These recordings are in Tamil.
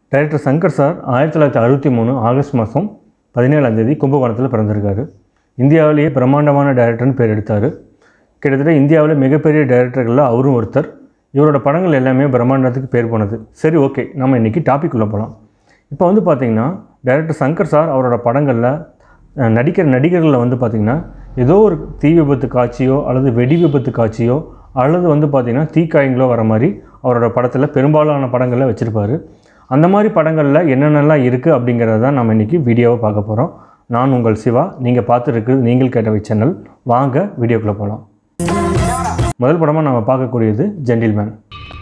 டைரக்டர் சங்கர் சார் ஆயிரத்தி தொள்ளாயிரத்தி அறுபத்தி மூணு ஆகஸ்ட் மாதம் பதினேழாம் தேதி கும்பகோணத்தில் பிறந்திருக்காரு இந்தியாவிலேயே பிரம்மாண்டமான டைரக்டர்னு பேர் எடுத்தார் கிட்டத்தட்ட இந்தியாவில் மிகப்பெரிய டைரக்டர்களில் அவரும் ஒருத்தர் இவரோட படங்கள் எல்லாமே பிரம்மாண்டத்துக்கு பேர் போனது சரி ஓகே நம்ம இன்றைக்கி டாபிக் உள்ள போகலாம் இப்போ வந்து பார்த்திங்கன்னா டைரக்டர் சங்கர் சார் அவரோட படங்களில் அஹ், நடிக்கிற நடிகர்களில் வந்து பார்த்திங்கன்னா ஏதோ ஒரு தீ விபத்து காட்சியோ அல்லது வெடி விபத்து காட்சியோ அல்லது வந்து பார்த்திங்கன்னா தீக்காயங்களோ வர மாதிரி அவரோட படத்தில் பெரும்பாலான படங்களில் வச்சுருப்பாரு அந்த மாதிரி படங்களில் என்னென்னலாம் இருக்குது அப்படிங்கிறத தான் நம்ம இன்றைக்கி வீடியோவை பார்க்க போகிறோம் நான் உங்கள் சிவா நீங்கள் பார்த்துருக்குறது நீங்கள் கேட்டவை சேனல் வாங்க வீடியோக்குள்ளே போகலாம் முதல் படமாக நம்ம பார்க்கக்கூடியது ஜென்டில்மேன்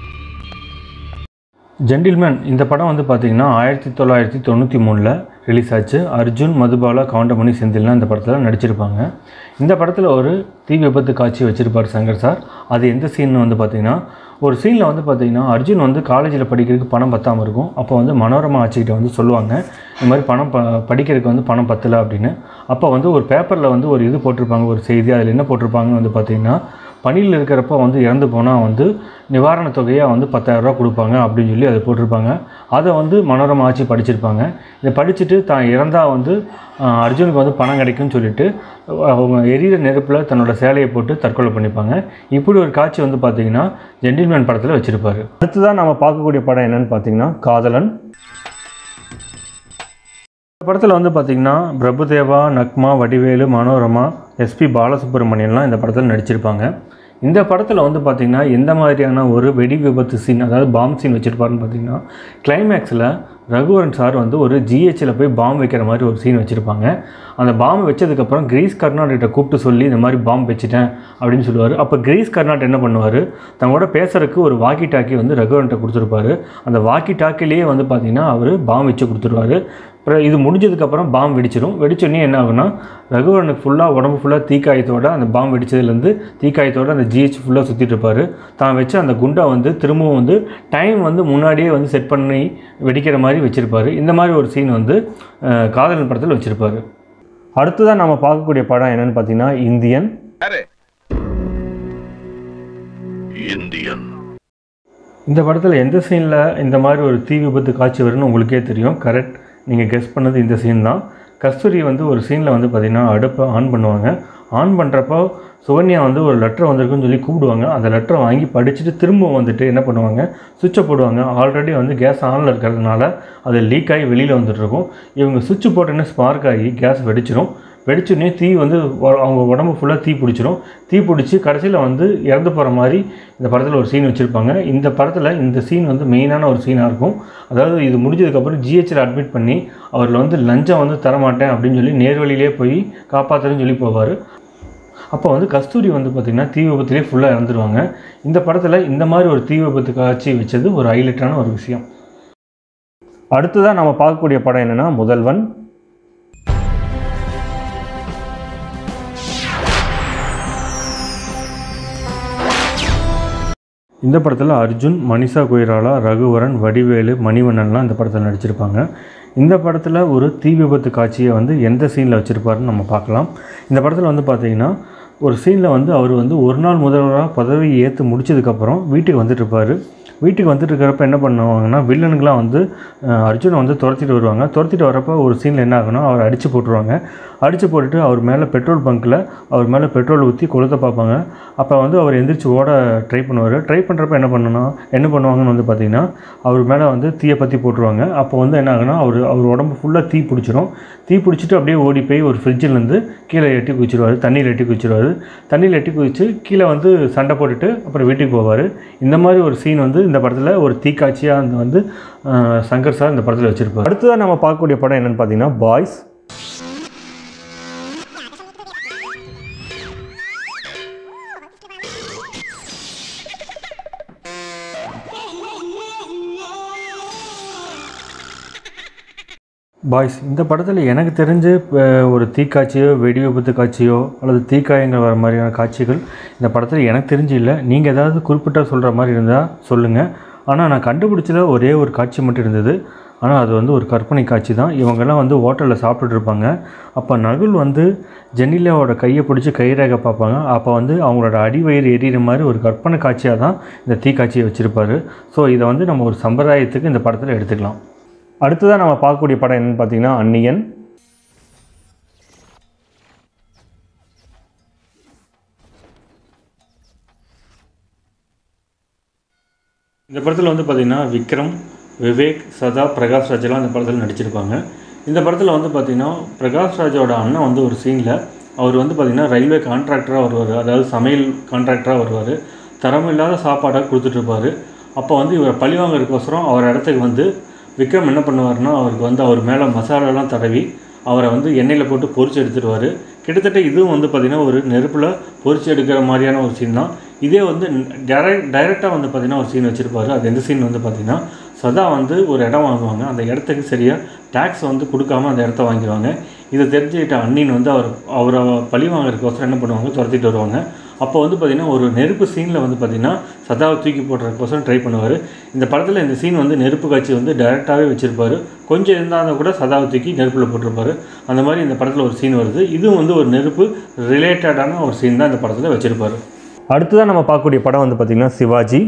ஜென்டில்மேன் இந்த படம் வந்து பார்த்திங்கன்னா ஆயிரத்தி தொள்ளாயிரத்தி தொண்ணூற்றி மூணில் ரிலீஸ் ஆச்சு அர்ஜுன் மதுபாலா கவுண்டமணி செந்தில்லாம் இந்த படத்தில் நடிச்சிருப்பாங்க இந்த படத்தில் ஒரு தீ விபத்து காட்சி வச்சுருப்பார் சங்கர் சார் அது எந்த சீன் வந்து பார்த்திங்கன்னா ஒரு சீனில் வந்து பார்த்திங்கன்னா அர்ஜுன் வந்து காலேஜில் படிக்கிறதுக்கு பணம் பத்தாமல் இருக்கும் அப்போ வந்து மனோரமா ஆட்சிக்கிட்ட வந்து சொல்லுவாங்க இந்த மாதிரி பணம் ப படிக்கிறதுக்கு வந்து பணம் பத்தலை அப்படின்னு அப்போ வந்து ஒரு பேப்பரில் வந்து ஒரு இது போட்டிருப்பாங்க ஒரு செய்தி அதில் என்ன போட்டிருப்பாங்கன்னு வந்து பார்த்திங்கன்னா பணியில் இருக்கிறப்ப வந்து இறந்து போனால் வந்து நிவாரணத் தொகையாக வந்து பத்தாயிரரூபா கொடுப்பாங்க அப்படின்னு சொல்லி அதை போட்டிருப்பாங்க அதை வந்து மனோரமா ஆட்சி படிச்சிருப்பாங்க இதை படிச்சுட்டு தான் இறந்தால் வந்து ஆஹ், அர்ஜுனுக்கு வந்து பணம் கிடைக்கும்னு சொல்லிட்டு அவங்க எரியிற நெருப்பில் தன்னோட சேலையை போட்டு தற்கொலை பண்ணிப்பாங்க இப்படி ஒரு காட்சி வந்து பார்த்திங்கன்னா ஜென்டில்மேன் படத்தில் வச்சுருப்பாரு அடுத்ததான் நம்ம பார்க்கக்கூடிய படம் என்னன்னு பார்த்தீங்கன்னா காதலன் இந்த படத்தில் வந்து பார்த்திங்கன்னா பிரபுதேவா நக்மா வடிவேலு மனோரமா எஸ்பி பாலசுப்ரமணியன்லாம் இந்த படத்தில் நடிச்சிருப்பாங்க இந்த படத்தில் வந்து பார்த்திங்கன்னா எந்த மாதிரியான ஒரு வெடி விபத்து சீன் அதாவது பாம் சீன் வச்சுருப்பாருன்னு பார்த்தீங்கன்னா கிளைமேக்ஸில் ரகுவரன் சார் வந்து ஒரு ஜிஹெச்சில் போய் பாம் வைக்கிற மாதிரி ஒரு சீன் வச்சுருப்பாங்க அந்த பாம் வச்சதுக்கப்புறம் கிரீஸ் கர்நாடிட்ட கூப்பிட்டு சொல்லி இந்த மாதிரி பாம் வச்சுட்டேன் அப்படின்னு சொல்லுவார் அப்போ கிரீஸ் கர்நாட் என்ன பண்ணுவார் தங்களோட பேசுறதுக்கு ஒரு வாக்கி டாக்கி வந்து ரகுவரன்ட்ட கொடுத்துருப்பாரு அந்த வாக்கி டாக்கிலேயே வந்து பார்த்திங்கன்னா அவர் பாம் வச்சு கொடுத்துருவாரு அப்புறம் இது முடிஞ்சதுக்கப்புறம் பாம் வெடிச்சிடும் வெடிச்சோடனே என்ன ஆகுனா ரகுவரனுக்கு ஃபுல்லாக உடம்பு ஃபுல்லாக தீக்காயத்தோட அந்த பாம் வெடிச்சதுலேருந்து தீக்காயத்தோட அந்த ஜிஹெச் ஃபுல்லாக சுற்றிட்டு இருப்பார் தான் வச்ச அந்த குண்டை வந்து திரும்பவும் வந்து டைம் வந்து முன்னாடியே வந்து செட் பண்ணி வெடிக்கிற மாதிரி வச்சுருப்பாரு இந்த மாதிரி ஒரு சீன் வந்து அஹ், காதலன் படத்தில் வச்சுருப்பாரு அடுத்ததான் நம்ம பார்க்கக்கூடிய படம் என்னன்னு பார்த்தீங்கன்னா இந்தியன் யாரு இந்தியன் இந்த படத்தில் எந்த சீனில் இந்த மாதிரி ஒரு தீ விபத்து காட்சி வரும்னு உங்களுக்கே தெரியும் கரெக்ட் நீங்கள் கெஸ் பண்ணது இந்த சீன் தான் கஸ்தூரி வந்து ஒரு சீனில் வந்து பார்த்திங்கன்னா அடுப்பை ஆன் பண்ணுவாங்க ஆன் பண்ணுறப்போ சுகன்யா வந்து ஒரு லெட்டர் வந்திருக்குன்னு சொல்லி கூப்பிடுவாங்க அந்த லெட்டரை வாங்கி படிச்சுட்டு திரும்ப வந்துட்டு என்ன பண்ணுவாங்க சுவிட்சை போடுவாங்க ஆல்ரெடி வந்து கேஸ் ஆனில் இருக்கிறதுனால அது லீக் ஆகி வெளியில் வந்துட்டு இருக்கும் இவங்க சுவிட்ச் போட்டோன்னே ஸ்பார்க் ஆகி கேஸ் வெடிச்சிரும் வெடிச்சோடனே தீ வந்து ஒ- அவங்க உடம்பு ஃபுல்லாக தீ பிடிச்சிரும் தீ பிடிச்சி கடைசியில் வந்து இறந்து போகிற மாதிரி இந்த படத்தில் ஒரு சீன் வச்சுருப்பாங்க இந்த படத்தில் இந்த சீன் வந்து மெயினான ஒரு சீனாக இருக்கும் அதாவது இது முடிஞ்சதுக்கப்புறம் ஜிஹெச்சில் அட்மிட் பண்ணி அவரில் வந்து லஞ்சம் வந்து தரமாட்டேன் அப்படின்னு சொல்லி நேர்வழியிலே போய் காப்பாற்றுறேன்னு சொல்லி போவார் அப்போ வந்து கஸ்தூரி வந்து பார்த்திங்கன்னா தீ விபத்துலேயே ஃபுல்லாக இறந்துருவாங்க இந்த படத்தில் இந்த மாதிரி ஒரு தீ விபத்து காட்சி வச்சது ஒரு ஹைலைட்டான ஒரு விஷயம் அடுத்ததாக நம்ம பார்க்கக்கூடிய படம் என்னென்னா முதல்வன் இந்த படத்தில் அர்ஜுன் மனிஷா கொய்ராலா ரகுவரன் வடிவேலு மணிவண்ணன்லாம் இந்த படத்தில் நடிச்சிருப்பாங்க இந்த படத்தில் ஒரு தீ விபத்து காட்சியை வந்து எந்த சீனில் வச்சுருப்பாருன்னு நம்ம பார்க்கலாம் இந்த படத்தில் வந்து பார்த்தீங்கன்னா ஒரு சீனில் வந்து அவர் வந்து ஒரு நாள் முதல்வராக பதவி ஏற்று முடிச்சதுக்கப்புறம் வீட்டுக்கு வந்துட்டு இருப்பாரு வீட்டுக்கு வந்துட்டு இருக்கிறப்ப என்ன பண்ணுவாங்கன்னா வில்லனுங்களாம் வந்து அஹ், அர்ஜுனை வந்து துரத்திட்டு வருவாங்க துரத்திட்டு வரப்போ ஒரு சீனில் என்ன ஆகுனா அவர் அடித்து போட்டுருவாங்க அடித்து போட்டுட்டு அவர் மேலே பெட்ரோல் பங்க்கில் அவர் மேலே பெட்ரோல் ஊற்றி கொளுத்த பார்ப்பாங்க அப்போ வந்து அவர் எந்திரிச்சு ஓட ட்ரை பண்ணுவார் ட்ரை பண்ணுறப்ப என்ன பண்ணணும் என்ன பண்ணுவாங்கன்னு வந்து பார்த்தீங்கன்னா அவர் மேலே வந்து தீயை பற்றி போட்டுருவாங்க அப்போ வந்து என்ன ஆகுனா அவர் அவர் உடம்பு ஃபுல்லாக தீ பிடிச்சிரும் தீ பிடிச்சிட்டு அப்படியே ஓடி போய் ஒரு ஃப்ரிட்ஜிலேருந்து கீழே எட்டி குதிச்சிருவார் தண்ணியில் எட்டி குதிச்சிருவார் தண்ணியில் எட்டி குதிச்சு கீழே வந்து சண்டை போட்டுட்டு அப்புறம் வீட்டுக்கு போவார் இந்த மாதிரி ஒரு சீன் வந்து இந்த படத்தில் ஒரு தீக்காட்சியாக அந்த வந்து அஹ், சங்கர் சார் இந்த படத்தில் வச்சுருப்பார் அடுத்ததாக நம்ம பார்க்கக்கூடிய படம் என்னென்னு பார்த்தீங்கன்னா பாய்ஸ் பாய்ஸ் இந்த படத்தில் எனக்கு தெரிஞ்சு இப்போ ஒரு தீக்காட்சியோ வெடி விபத்து காட்சியோ அல்லது தீக்காயங்கள் வர மாதிரியான காட்சிகள் இந்த படத்தில் எனக்கு தெரிஞ்சு இல்லை நீங்கள் ஏதாவது குறிப்பிட்ட சொல்கிற மாதிரி இருந்தால் சொல்லுங்கள் ஆனால் நான் கண்டுபிடிச்சல ஒரே ஒரு காட்சி மட்டும் இருந்தது ஆனால் அது வந்து ஒரு கற்பனை காட்சி தான் இவங்கெல்லாம் வந்து ஹோட்டலில் சாப்பிட்டுட்டு இருப்பாங்க அப்போ நகுல் வந்து ஜெனிலாவோட கையை பிடிச்சி கைரேகை பார்ப்பாங்க அப்போ வந்து அவங்களோட அடிவயிறு எரியிற மாதிரி ஒரு கற்பனை காட்சியாக தான் இந்த தீக்காட்சியை வச்சுருப்பாரு ஸோ இதை வந்து நம்ம ஒரு சம்பிரதாயத்துக்கு இந்த படத்தில் எடுத்துக்கலாம் அடுத்ததாக நம்ம பார்க்கக்கூடிய படம் என்னன்னு பார்த்தீங்கன்னா அன்னியன் இந்த படத்தில் வந்து பார்த்திங்கன்னா விக்ரம் விவேக் சதா பிரகாஷ் ராஜெல்லாம் இந்த படத்தில் நடிச்சிருப்பாங்க இந்த படத்தில் வந்து பார்த்திங்கன்னா பிரகாஷ் ராஜோட அண்ணன் வந்து ஒரு சீனில் அவர் வந்து பார்த்திங்கன்னா ரயில்வே கான்ட்ராக்டராக வருவார் அதாவது சமையல் கான்ட்ராக்டராக வருவார் தரமில்லாத சாப்பாடாக கொடுத்துட்ருப்பாரு அப்போ வந்து இவர் பழி வாங்குறதுக்கோசரம் அவர் இடத்துக்கு வந்து விக்ரம் என்ன பண்ணுவார்னா அவருக்கு வந்து அவர் மேலே மசாலாலாம் தடவி அவரை வந்து எண்ணெயில் போட்டு பொரிச்சு எடுத்துடுவார் கிட்டத்தட்ட இதுவும் வந்து பார்த்திங்கன்னா ஒரு நெருப்பில் பொரிச்சு எடுக்கிற மாதிரியான ஒரு சீன் தான் இதே வந்து டைரக்ட் டைரெக்டாக வந்து பார்த்திங்கன்னா ஒரு சீன் வச்சுருப்பாரு அது எந்த சீன் வந்து பார்த்திங்கன்னா சதா வந்து ஒரு இடம் வாங்குவாங்க அந்த இடத்துக்கு சரியாக டேக்ஸ் வந்து கொடுக்காம அந்த இடத்த வாங்கிடுவாங்க இதை தெரிஞ்சுக்கிட்ட அண்ணின் வந்து அவர் அவரை பழி வாங்குறதுக்கோசரம் என்ன பண்ணுவாங்க துரத்திட்டு வருவாங்க அப்போ வந்து பார்த்திங்கன்னா ஒரு நெருப்பு சீனில் வந்து பார்த்திங்கன்னா சதாவை தூக்கி போடுறதுக்கோசரம் ட்ரை பண்ணுவார் இந்த படத்தில் இந்த சீன் வந்து நெருப்பு காட்சி வந்து டேரெக்டாகவே வச்சுருப்பாரு கொஞ்சம் இருந்தாலும் கூட சதாவை தூக்கி நெருப்பில் போட்டிருப்பாரு அந்த மாதிரி இந்த படத்தில் ஒரு சீன் வருது இதுவும் வந்து ஒரு நெருப்பு ரிலேட்டடான ஒரு சீன் தான் இந்த படத்தில் வச்சுருப்பாரு அடுத்ததாக நம்ம பார்க்கக்கூடிய படம் வந்து பார்த்திங்கன்னா சிவாஜி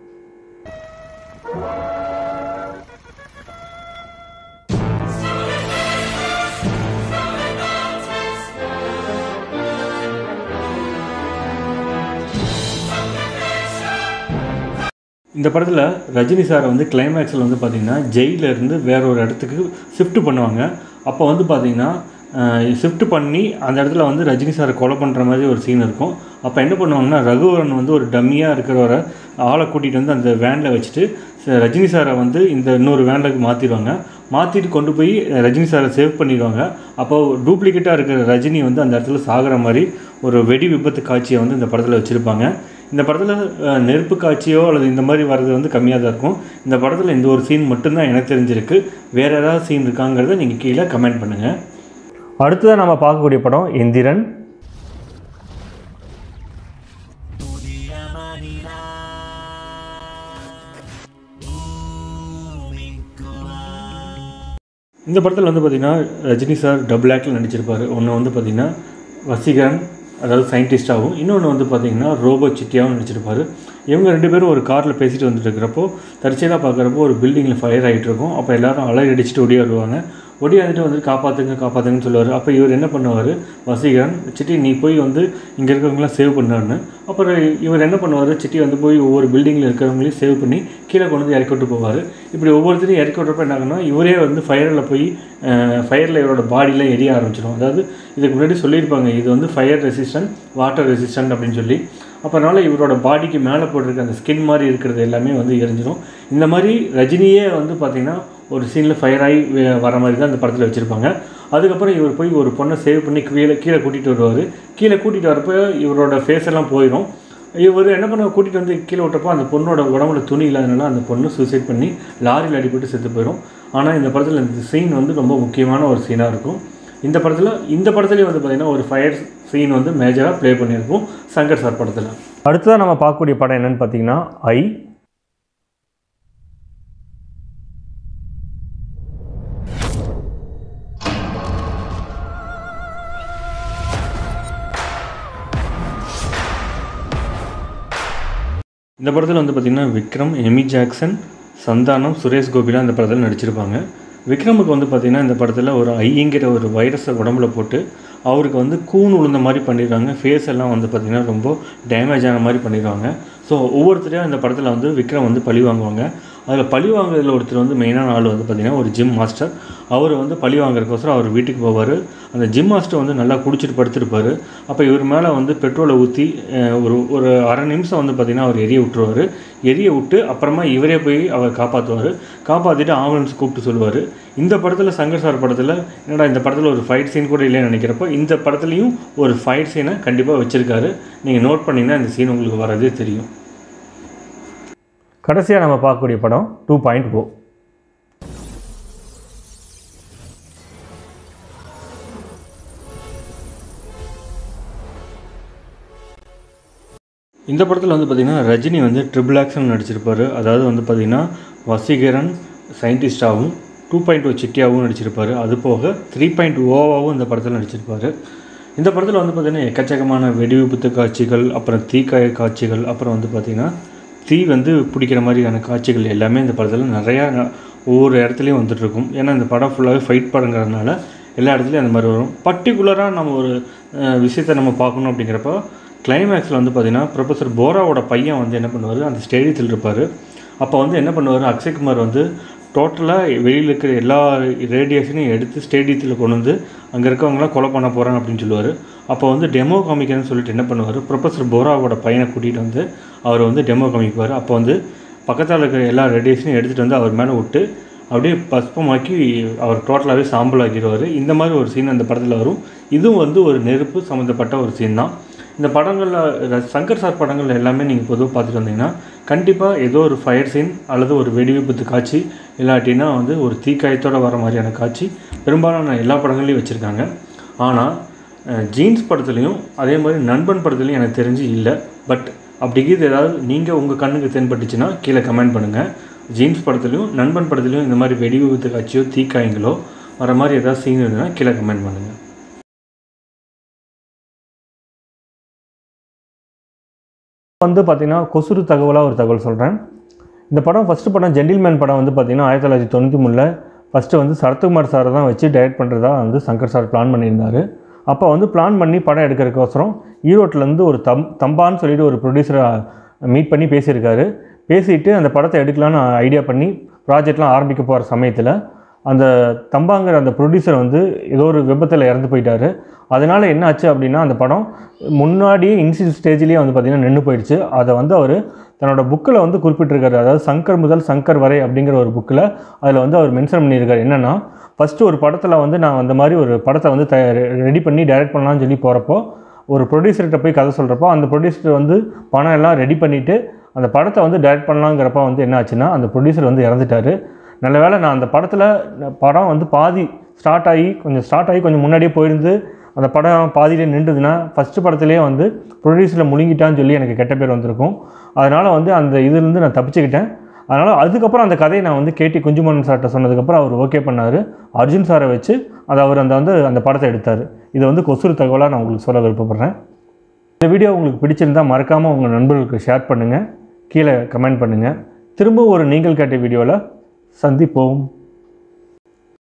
இந்த படத்தில் ரஜினி சாரை வந்து கிளைமேக்ஸில் வந்து பார்த்திங்கன்னா ஜெயிலிருந்து வேற ஒரு இடத்துக்கு ஷிஃப்ட் பண்ணுவாங்க அப்போ வந்து பார்த்திங்கன்னா ஷிஃப்ட் பண்ணி அந்த இடத்துல வந்து ரஜினி சாரை கொலை பண்ணுற மாதிரி ஒரு சீன் இருக்கும் அப்போ என்ன பண்ணுவாங்கன்னா ரகுவரன் வந்து ஒரு டம்மியாக இருக்கிறவரை ஆளை கூட்டிகிட்டு வந்து அந்த வேனில் வச்சுட்டு ச- ரஜினி சாரை வந்து இந்த இன்னொரு வேனுக்கு மாற்றிடுவாங்க மாற்றிட்டு கொண்டு போய் ரஜினி சாரை சேவ் பண்ணிடுவாங்க அப்போ டூப்ளிகேட்டாக இருக்கிற ரஜினி வந்து அந்த இடத்துல சாகிற மாதிரி ஒரு வெடி விபத்து காட்சியை வந்து இந்த படத்தில் வச்சுருப்பாங்க இந்த படத்தில் நெருப்பு காட்சியோ அல்லது இந்த மாதிரி வர்றது வந்து கம்மியாக தான் இருக்கும் இந்த படத்தில் இந்த ஒரு சீன் மட்டும்தான் எனக்கு தெரிஞ்சிருக்கு வேறு ஏதாவது சீன் இருக்காங்கிறத நீங்கள் கீழே கமெண்ட் பண்ணுங்கள் அடுத்ததாக நம்ம பார்க்கக்கூடிய படம் எந்திரன் இந்த படத்தில் வந்து பார்த்திங்கன்னா ரஜினி சார் டபுள் ஆக்டில் நடிச்சிருப்பார் ஒன்று வந்து பார்த்திங்கன்னா வசீகரன் அதாவது சயின்டிஸ்டாகவும் இன்னொன்று வந்து பார்த்திங்கன்னா ரோபோ சிட்டியாகவும் நடிச்சிருப்பார் இவங்க ரெண்டு பேரும் ஒரு காரில் பேசிட்டு வந்துட்டு இருக்கிறப்போ தற்செயலாக பார்க்குறப்போ ஒரு பில்டிங்கில் ஃபயர் ஆகிட்டு இருக்கும் அப்போ எல்லாரும் அலறி அடிச்சுட்டு ஓடியாருவாங்க ஒடியாந்துட்டு வந்து காப்பாற்றுங்க காப்பாற்றுங்கன்னு சொல்லுவார் அப்போ இவர் என்ன பண்ணுவார் வசீகரன் சிட்டி நீ போய் வந்து இங்கே இருக்கிறவங்களாம் சேவ் பண்ணாருன்னு அப்புறம் இவர் என்ன பண்ணுவார் சிட்டி வந்து போய் ஒவ்வொரு பில்டிங்கில் இருக்கிறவங்களையும் சேவ் பண்ணி கீழே கொண்டு வந்து இறக்கி விட்டு போவார் இப்படி ஒவ்வொருத்தரையும் இறக்கி விட்றப்ப என்ன ஆகும்னா இவரே வந்து ஃபயரில் போய் ஃபயரில் இவரோட பாடியில் எரிய ஆரம்பிச்சிடும் அதாவது இதுக்கு முன்னாடி சொல்லியிருப்பாங்க இது வந்து ஃபயர் ரெசிஸ்டன்ட் வாட்டர் ரெசிஸ்டன்ட் அப்படின்னு சொல்லி அப்போனால இவரோட பாடிக்கு மேலே போட்டிருக்க அந்த ஸ்கின் மாதிரி இருக்கிறது எல்லாமே வந்து எரிஞ்சிடும் இந்த மாதிரி ரஜினியே வந்து பார்த்திங்கன்னா ஒரு சீனில் ஃபயர் ஆகி வே- வர மாதிரி தான் இந்த படத்தில் வச்சுருப்பாங்க அதுக்கப்புறம் இவர் போய் ஒரு பொண்ணை சேவ் பண்ணி கீழே கீழே கூட்டிகிட்டு வருவார் கீழே கூட்டிகிட்டு வரப்போ இவரோட ஃபேஸ் எல்லாம் போயிடும் இவர் என்ன பண்ண கூட்டிகிட்டு வந்து கீழே விட்டப்போ அந்த பொண்ணோட உடம்புல துணி இல்லாதனால அந்த பொண்ணு சூசைட் பண்ணி லாரியில் அடிபட்டு செத்து போயிடும் ஆனால் இந்த படத்தில் இந்த சீன் வந்து ரொம்ப முக்கியமான ஒரு சீனாக இருக்கும் இந்த படத்தில் இந்த படத்துலேயே வந்து பார்த்திங்கன்னா ஒரு ஃபயர் சீன் வந்து மேஜராக ப்ளே பண்ணியிருக்கும் சங்கர் சார் படத்தில் அடுத்ததாக நம்ம பார்க்கக்கூடிய படம் என்னன்னு பார்த்தீங்கன்னா ஐ இந்த படத்தில் வந்து பார்த்திங்கன்னா விக்ரம் எமி ஜாக்சன் சந்தானம் சுரேஷ் கோபிலாம் இந்த படத்தில் நடிச்சிருப்பாங்க விக்ரமுக்கு வந்து பார்த்திங்கன்னா இந்த படத்தில் ஒரு ஐங்கிற ஒரு வைரஸை உடம்புல போட்டு அவருக்கு வந்து கூன் உளுந்த மாதிரி பண்ணிடுறாங்க ஃபேஸ் எல்லாம் வந்து பார்த்திங்கன்னா ரொம்ப டேமேஜ் ஆன மாதிரி பண்ணிடுவாங்க ஸோ ஒவ்வொருத்தரையும் இந்த படத்தில் வந்து விக்ரம் வந்து பழி வாங்குவாங்க அதில் பழி வாங்குறதுல ஒருத்தர் வந்து மெயினான ஆள் வந்து பார்த்திங்கன்னா ஒரு ஜிம் மாஸ்டர் அவர் வந்து பழி வாங்குறதுக்கோசரம் அவர் வீட்டுக்கு போவார் அந்த ஜிம் மாஸ்டர் வந்து நல்லா குடிச்சிட்டு படுத்திருப்பார் அப்போ இவர் மேலே வந்து பெட்ரோலை ஊற்றி ஒரு ஒரு அரை நிமிஷம் வந்து பார்த்திங்கன்னா அவர் எரிய விட்டுருவார் எரிய விட்டு அப்புறமா இவரே போய் அவர் காப்பாற்றுவார் காப்பாற்றிட்டு ஆம்புலன்ஸ் கூப்பிட்டு சொல்லுவார் இந்த படத்தில் சங்கர் சார் படத்தில் என்னடா இந்த படத்தில் ஒரு ஃபைட் சீன் கூட இல்லைன்னு நினைக்கிறப்போ இந்த படத்துலையும் ஒரு ஃபைட் சீனை கண்டிப்பாக வச்சுருக்காரு நீங்கள் நோட் பண்ணிங்கன்னா இந்த சீன் உங்களுக்கு வரதே தெரியும் கடைசியாக நம்ம பார்க்கக்கூடிய படம் டூ பாயிண்ட் ஓ இந்த படத்தில் வந்து பார்த்திங்கன்னா ரஜினி வந்து ட்ரிபிள் ஆக்ஷன் நடிச்சிருப்பார் அதாவது வந்து பார்த்திங்கன்னா வசீகரன் சயின்டிஸ்டாகவும் டூ பாயிண்ட் ஓ சிட்டியாகவும் நடிச்சிருப்பார் அது போக த்ரீ பாயிண்ட் ஓவாகவும் இந்த படத்தில் நடிச்சிருப்பார் இந்த படத்தில் வந்து பார்த்திங்கன்னா எக்கச்சக்கமான வெடி விபத்து காட்சிகள் அப்புறம் தீக்காய காட்சிகள் அப்புறம் வந்து பார்த்திங்கன்னா தீ வந்து பிடிக்கிற மாதிரியான காட்சிகள் எல்லாமே இந்த படத்தில் நிறையா ந- ஒவ்வொரு இடத்துலையும் வந்துட்டு இருக்கும் ஏன்னா இந்த படம் ஃபுல்லாகவே ஃபைட் படங்கிறதுனால எல்லா இடத்துலையும் அந்த மாதிரி வரும் பர்டிகுலராக நம்ம ஒரு அஹ், விஷயத்தை நம்ம பார்க்கணும் அப்படிங்கிறப்ப கிளைமேக்ஸில் வந்து பார்த்திங்கன்னா ப்ரொஃபஸர் போராவோட பையன் வந்து என்ன பண்ணுவார் அந்த ஸ்டேடியத்தில் இருப்பார் அப்போ வந்து என்ன பண்ணுவார் அக்ஷய்குமார் வந்து டோட்டலாக வெளியில் இருக்கிற எல்லா ரேடியேஷனையும் எடுத்து ஸ்டேடியத்தில் கொண்டு வந்து அங்கே இருக்கவங்களாம் கொலை பண்ண போகிறாங்க அப்படின்னு சொல்லுவார் அப்போ வந்து டெமோ காமிக்கணும்னு சொல்லிட்டு என்ன பண்ணுவார் ப்ரொஃபஸர் போராவோட பையனை கூட்டிகிட்டு வந்து அவர் வந்து டெமோ காமிக்குவார் அப்போ வந்து பக்கத்தில் இருக்கிற எல்லா ரேடியேஷனையும் எடுத்துகிட்டு வந்து அவர் மேலே விட்டு அப்படியே பஸ்பமாக்கி அவர் டோட்டலாகவே சாம்பல் ஆக்கிடுவார் இந்த மாதிரி ஒரு சீன் அந்த படத்தில் வரும் இதுவும் வந்து ஒரு நெருப்பு சம்மந்தப்பட்ட ஒரு சீன் தான் இந்த படங்களில் சங்கர் சார் படங்கள் எல்லாமே நீங்கள் பொதுவாக பார்த்துட்டு வந்தீங்கன்னா கண்டிப்பாக ஏதோ ஒரு ஃபயர் சீன் அல்லது ஒரு வெடி விபத்து காட்சி இல்லாட்டினா வந்து ஒரு தீக்காயத்தோட வர மாதிரியான காட்சி பெரும்பாலான எல்லா படங்கள்லையும் வச்சுருக்காங்க ஆனால் ஜீன்ஸ் படத்துலையும் அதே மாதிரி நண்பன் படத்துலையும் எனக்கு தெரிஞ்சு இல்லை பட் அப்படிங்கிறது ஏதாவது நீங்கள் உங்கள் கண்ணுக்கு தென்பட்டுச்சுன்னா கீழே கமெண்ட் பண்ணுங்கள் ஜீன்ஸ் படத்துலையும் நண்பன் படத்துலையும் இந்த மாதிரி வெடி விபத்து காட்சியோ தீக்காயங்களோ வர மாதிரி ஏதாவது சீன் இருந்ததுன்னா கீழே கமெண்ட் பண்ணுங்கள் வந்து பார்த்தீங்கன்னா கொசுறு தகவலாக ஒரு தகவல் சொல்கிறேன் இந்த படம் ஃபஸ்ட்டு படம் ஜென்டில்மேன் படம் வந்து பார்த்தீங்கன்னா ஆயிரத்தி தொள்ளாயிரத்தி தொண்ணூற்றி மூணில் ஃபஸ்ட்டு வந்து சரத்குமார் சாரை தான் வச்சு டைரக்ட் பண்ணுறதா வந்து சங்கர் சார் பிளான் பண்ணியிருந்தார் அப்போ வந்து பிளான் பண்ணி படம் எடுக்கிறதுக்கோசரம் ஈரோட்டிலேருந்து ஒரு தம் தம்பான்னு சொல்லிட்டு ஒரு ப்ரொடியூசரை மீட் பண்ணி பேசியிருக்காரு பேசிட்டு அந்த படத்தை எடுக்கலான்னு ஐடியா பண்ணி ப்ராஜெக்ட்லாம் ஆரம்பிக்க போகிற சமயத்தில் அந்த தம்பாங்கிற அந்த ப்ரொடியூசர் வந்து ஏதோ ஒரு விபத்தில் இறந்து போயிட்டாரு அதனால் என்ன ஆச்சு அப்படின்னா அந்த படம் முன்னாடியே இன்சியல் ஸ்டேஜ்லேயே வந்து பார்த்திங்கன்னா நின்று போயிடுச்சு அதை வந்து அவர் தன்னோட புக்கில் வந்து குறிப்பிட்டிருக்காரு அதாவது சங்கர் முதல் சங்கர் வரை அப்படிங்கிற ஒரு புக்கில் அதில் வந்து அவர் மென்ஷன் பண்ணியிருக்காரு என்னென்னா ஃபஸ்ட்டு ஒரு படத்தில் வந்து நான் அந்த மாதிரி ஒரு படத்தை வந்து த ரெடி பண்ணி டைரக்ட் பண்ணலாம்னு சொல்லி போகிறப்போ ஒரு ப்ரொடியூசர்கிட்ட போய் கதை சொல்கிறப்போ அந்த ப்ரொடியூசர் வந்து பணம் எல்லாம் ரெடி பண்ணிவிட்டு அந்த படத்தை வந்து டைரக்ட் பண்ணலாங்கிறப்ப வந்து என்ன ஆச்சுன்னா அந்த ப்ரொடியூசர் வந்து இறந்துட்டார் நல்ல வேளை நான் அந்த படத்தில் படம் வந்து பாதி ஸ்டார்ட் ஆகி கொஞ்சம் ஸ்டார்ட் ஆகி கொஞ்சம் முன்னாடியே போயிருந்து அந்த படம் பாதியிலே நின்றுதுன்னா ஃபஸ்ட்டு படத்துலேயே வந்து ப்ரொடியூசரில் முழுங்கிட்டான்னு சொல்லி எனக்கு கெட்ட பேர் வந்திருக்கும் அதனால் வந்து அந்த இதுலேருந்து நான் தப்பிச்சுக்கிட்டேன் அதனால் அதுக்கப்புறம் அந்த கதையை நான் வந்து கேட்டி குஞ்சுமணன் சார்கிட்ட சொன்னதுக்கப்புறம் அவர் ஓகே பண்ணார் அர்ஜுன் சாரை வச்சு அதை அவர் அந்த வந்து அந்த படத்தை எடுத்தார் இதை வந்து கொசுறு தகவலாக நான் உங்களுக்கு சொல்ல விருப்பப்படுறேன் இந்த வீடியோ உங்களுக்கு பிடிச்சிருந்தால் மறக்காமல் உங்கள் நண்பர்களுக்கு ஷேர் பண்ணுங்கள் கீழே கமெண்ட் பண்ணுங்கள் திரும்ப ஒரு நீங்கள் கேட்ட வீடியோவில் சந்திப்போம்